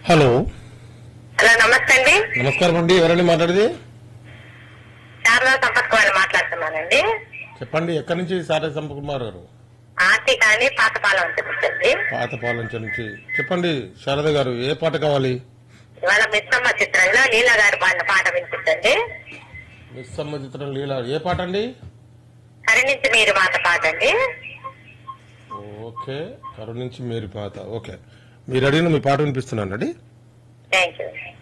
hello hello నమస్తే అండి నమస్కారం అండి ఎవరండి మాట్లాడేది శారదా సంపత్ కుమార్ మాట్లాడుతున్నానండి చెప్పండి ఎక్కడి నుంచి సారే సంపకుమార్ గారు ఆర్టీ కానీ పాతపాలెం చెప్తుంది పాతపాలెం నుంచి చెప్పండి శారద గారు ఏ పాట కావాలి ఇవాళ మిస్సమ్మ చిత్రంలో లీలా గారు పాడిన పాట వినిపించండి మిస్ చిత్రం లీల ఏ పాట అండి సరి నుంచి మీరు మాట పాట అండి ఓకే కరు నుంచి మేరీ పాత ఓకే మీరు అడిగిన మీ పాట వినిపిస్తున్నానండి థ్యాంక్ యూ